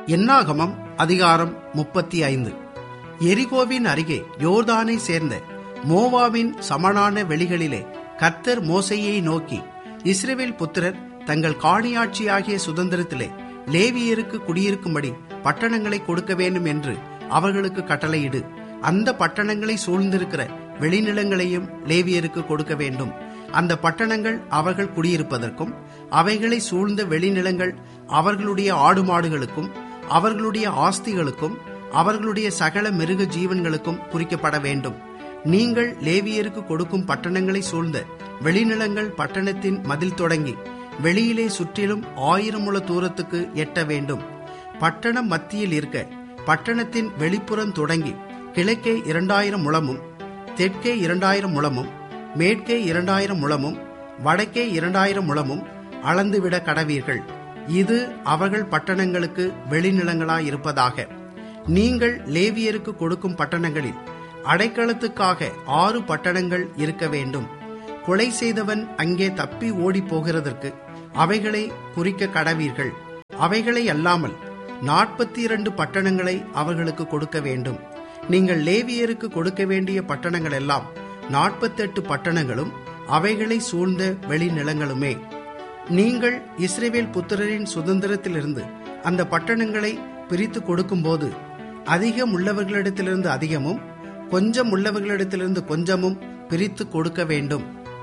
என்னாகமம் அதிகாரம் முப்பத்தி ஐந்து எரிகோவின் அருகே யோர்தானை சேர்ந்த மோவாவின் சமனான வெளிகளிலே கர்த்தர் மோசையை நோக்கி இஸ்ரவேல் புத்திரர் தங்கள் காணியாட்சியாகிய சுதந்திரத்திலே லேவியருக்கு குடியிருக்கும்படி பட்டணங்களை கொடுக்க வேண்டும் என்று அவர்களுக்கு கட்டளையிடு அந்த பட்டணங்களை சூழ்ந்திருக்கிற வெளிநிலங்களையும் லேவியருக்கு கொடுக்க வேண்டும் அந்த பட்டணங்கள் அவர்கள் குடியிருப்பதற்கும் அவைகளை சூழ்ந்த வெளிநிலங்கள் அவர்களுடைய ஆடு மாடுகளுக்கும் அவர்களுடைய ஆஸ்திகளுக்கும் அவர்களுடைய சகல மிருக ஜீவன்களுக்கும் குறிக்கப்பட வேண்டும் நீங்கள் லேவியருக்கு கொடுக்கும் பட்டணங்களை சூழ்ந்த வெளிநிலங்கள் பட்டணத்தின் மதில் தொடங்கி வெளியிலே சுற்றிலும் ஆயிரம் முழ தூரத்துக்கு எட்ட வேண்டும் பட்டணம் மத்தியில் இருக்க பட்டணத்தின் வெளிப்புறம் தொடங்கி கிழக்கே இரண்டாயிரம் முழமும் தெற்கே இரண்டாயிரம் முழமும் மேற்கே இரண்டாயிரம் முழமும் வடக்கே இரண்டாயிரம் முழமும் அளந்துவிட கடவீர்கள் இது அவர்கள் பட்டணங்களுக்கு வெளிநிலங்களாயிருப்பதாக நீங்கள் லேவியருக்கு கொடுக்கும் பட்டணங்களில் அடைக்கலத்துக்காக ஆறு பட்டணங்கள் இருக்க வேண்டும் கொலை செய்தவன் அங்கே தப்பி ஓடி போகிறதற்கு அவைகளை குறிக்க கடவீர்கள் அவைகளை அல்லாமல் நாற்பத்தி இரண்டு பட்டணங்களை அவர்களுக்கு கொடுக்க வேண்டும் நீங்கள் லேவியருக்கு கொடுக்க வேண்டிய பட்டணங்கள் எல்லாம் நாற்பத்தெட்டு பட்டணங்களும் அவைகளை சூழ்ந்த வெளிநிலங்களுமே நீங்கள் இஸ்ரேவேல் புத்திரரின் சுதந்திரத்திலிருந்து அந்த பட்டணங்களை பிரித்து கொடுக்கும்போது அதிகம் உள்ளவர்களிடத்திலிருந்து அதிகமும் கொஞ்சம் உள்ளவர்களிடத்திலிருந்து கொஞ்சமும் பிரித்து கொடுக்க வேண்டும்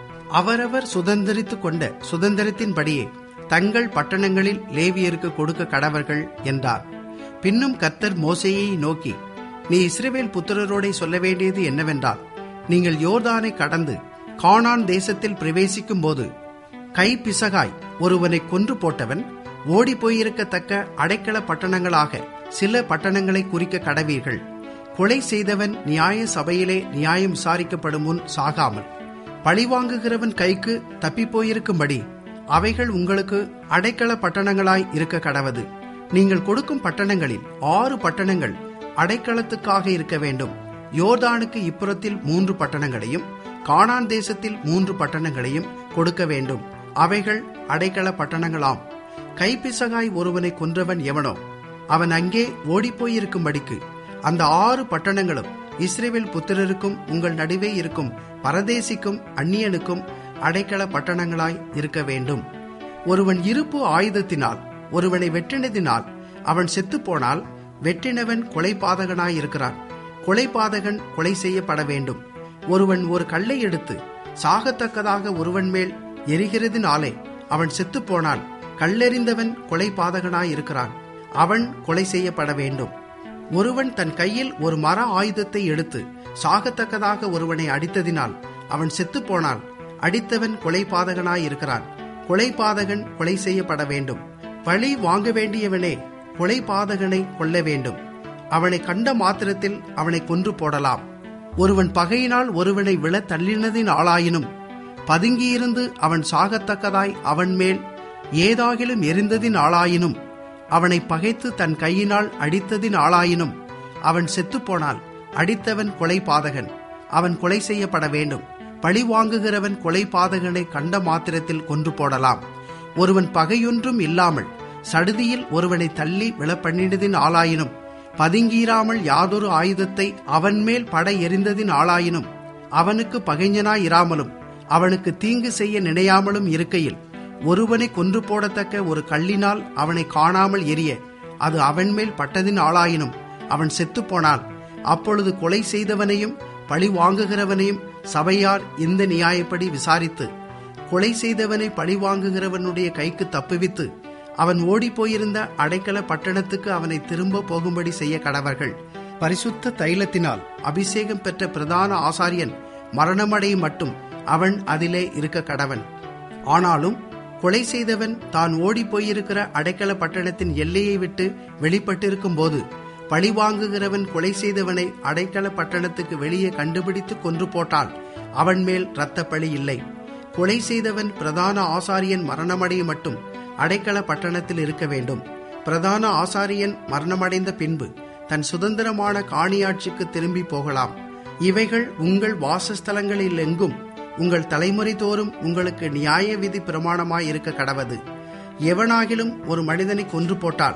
அவரவர் சுதந்திரித்து கொண்ட சுதந்திரத்தின்படியே தங்கள் பட்டணங்களில் லேவியருக்கு கொடுக்க கடவர்கள் என்றார் பின்னும் கர்த்தர் மோசையை நோக்கி நீ இஸ்ரேவேல் புத்திரரோடே சொல்ல வேண்டியது என்னவென்றால் நீங்கள் யோர்தானை கடந்து கானான் தேசத்தில் பிரவேசிக்கும் போது கை பிசகாய் ஒருவனை கொன்று போட்டவன் ஓடி போயிருக்கத்தக்க அடைக்கல பட்டணங்களாக சில பட்டணங்களை குறிக்க கடவீர்கள் கொலை செய்தவன் நியாய சபையிலே நியாயம் விசாரிக்கப்படும் முன் சாகாமல் பழிவாங்குகிறவன் கைக்கு தப்பி போயிருக்கும்படி அவைகள் உங்களுக்கு அடைக்கல பட்டணங்களாய் இருக்க கடவது நீங்கள் கொடுக்கும் பட்டணங்களில் ஆறு பட்டணங்கள் அடைக்கலத்துக்காக இருக்க வேண்டும் யோர்தானுக்கு இப்புறத்தில் மூன்று பட்டணங்களையும் கானான் தேசத்தில் மூன்று பட்டணங்களையும் கொடுக்க வேண்டும் அவைகள் அடைக்கல பட்டணங்களாம் கைப்பிசகாய் ஒருவனை கொன்றவன் எவனோ அவன் அங்கே ஓடிப்போயிருக்கும்படிக்கு அந்த ஆறு பட்டணங்களும் இஸ்ரேவேல் புத்திரருக்கும் உங்கள் நடுவே இருக்கும் பரதேசிக்கும் அந்நியனுக்கும் அடைக்கல பட்டணங்களாய் இருக்க வேண்டும் ஒருவன் இருப்பு ஆயுதத்தினால் ஒருவனை வெட்டினதினால் அவன் செத்துப்போனால் வெட்டினவன் கொலைபாதகனாயிருக்கிறான் கொலைபாதகன் கொலை செய்யப்பட வேண்டும் ஒருவன் ஒரு கல்லை எடுத்து சாகத்தக்கதாக ஒருவன் மேல் எரிகிறதினாலே அவன் செத்துப்போனால் கல்லெறிந்தவன் கொலைபாதகனாயிருக்கிறான் அவன் கொலை செய்யப்பட வேண்டும் ஒருவன் தன் கையில் ஒரு மர ஆயுதத்தை எடுத்து சாகத்தக்கதாக ஒருவனை அடித்ததினால் அவன் செத்துப்போனால் அடித்தவன் கொலைபாதகனாயிருக்கிறான் கொலைபாதகன் கொலை செய்யப்பட வேண்டும் பழி வாங்க வேண்டியவனே கொலைபாதகனை கொல்ல வேண்டும் அவனை கண்ட மாத்திரத்தில் அவனை கொன்று போடலாம் ஒருவன் பகையினால் ஒருவனை விழ தள்ளினதின் ஆளாயினும் பதுங்கியிருந்து அவன் சாகத்தக்கதாய் அவன் மேல் ஏதாகிலும் எரிந்ததின் ஆளாயினும் அவனை பகைத்து தன் கையினால் அடித்ததின் ஆளாயினும் அவன் செத்துப்போனால் அடித்தவன் கொலை பாதகன் அவன் கொலை செய்யப்பட வேண்டும் பழி வாங்குகிறவன் கொலை பாதகனை கண்ட மாத்திரத்தில் கொன்று போடலாம் ஒருவன் பகையொன்றும் இல்லாமல் சடுதியில் ஒருவனை தள்ளி விழப்பண்ணினதின் ஆளாயினும் பதுங்கீராமல் யாதொரு ஆயுதத்தை அவன் மேல் பட எறிந்ததின் ஆளாயினும் அவனுக்கு பகைஞனாயிராமலும் அவனுக்கு தீங்கு செய்ய நினையாமலும் இருக்கையில் ஒருவனை கொன்று போடத்தக்க ஒரு கல்லினால் அவனை காணாமல் எரிய அது அவன் மேல் பட்டதின் ஆளாயினும் அவன் செத்துப்போனால் அப்பொழுது கொலை செய்தவனையும் பழி வாங்குகிறவனையும் சபையார் இந்த நியாயப்படி விசாரித்து கொலை செய்தவனை பழி வாங்குகிறவனுடைய கைக்கு தப்புவித்து அவன் ஓடிப்போயிருந்த அடைக்கல பட்டணத்துக்கு அவனை திரும்ப போகும்படி செய்ய கடவர்கள் பரிசுத்த தைலத்தினால் அபிஷேகம் பெற்ற பிரதான ஆசாரியன் மரணமடையும் மட்டும் அவன் அதிலே இருக்க கடவன் ஆனாலும் கொலை செய்தவன் தான் ஓடி போயிருக்கிற அடைக்கல பட்டணத்தின் எல்லையை விட்டு வெளிப்பட்டிருக்கும் போது பழிவாங்குகிறவன் கொலை செய்தவனை அடைக்கல பட்டணத்துக்கு வெளியே கண்டுபிடித்து கொன்று போட்டால் அவன் மேல் இரத்த பழி இல்லை கொலை செய்தவன் பிரதான ஆசாரியன் மரணமடைய மட்டும் அடைக்கல பட்டணத்தில் இருக்க வேண்டும் பிரதான ஆசாரியன் மரணமடைந்த பின்பு தன் சுதந்திரமான காணியாட்சிக்கு திரும்பி போகலாம் இவைகள் உங்கள் வாசஸ்தலங்களில் எங்கும் உங்கள் தலைமுறை தோறும் உங்களுக்கு நியாய விதி பிரமாணமாய் இருக்க கடவது எவனாகிலும் ஒரு மனிதனை கொன்று போட்டால்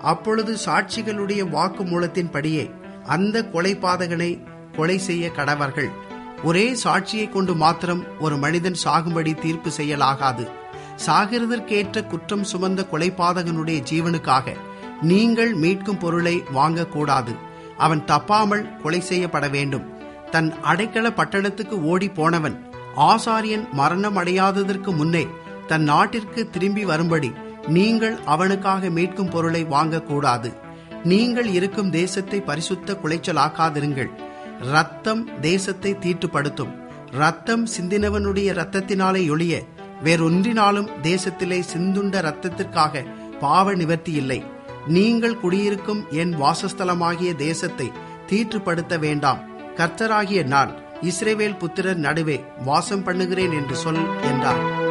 அப்பொழுது சாட்சிகளுடைய வாக்கு மூலத்தின்படியே அந்த கொலைபாதகனை கொலை செய்ய கடவர்கள் ஒரே சாட்சியை கொண்டு மாத்திரம் ஒரு மனிதன் சாகும்படி தீர்ப்பு செய்யலாகாது சாகிறதற்கேற்ற குற்றம் சுமந்த கொலைபாதகனுடைய ஜீவனுக்காக நீங்கள் மீட்கும் பொருளை வாங்கக்கூடாது அவன் தப்பாமல் கொலை செய்யப்பட வேண்டும் தன் அடைக்கல பட்டணத்துக்கு ஓடி போனவன் ஆசாரியன் மரணம் அடையாததற்கு முன்னே தன் நாட்டிற்கு திரும்பி வரும்படி நீங்கள் அவனுக்காக மீட்கும் பொருளை வாங்கக்கூடாது நீங்கள் இருக்கும் தேசத்தை பரிசுத்த குலைச்சலாக்காதிருங்கள் ரத்தம் தேசத்தை தீட்டுப்படுத்தும் ரத்தம் சிந்தினவனுடைய ரத்தத்தினாலே ஒழிய வேறொன்றினாலும் தேசத்திலே சிந்துண்ட ரத்தத்திற்காக பாவ நிவர்த்தி இல்லை நீங்கள் குடியிருக்கும் என் வாசஸ்தலமாகிய தேசத்தை தீட்டுப்படுத்த வேண்டாம் கர்த்தராகிய நான் இஸ்ரேவேல் புத்திரர் நடுவே வாசம் பண்ணுகிறேன் என்று சொல் என்றார்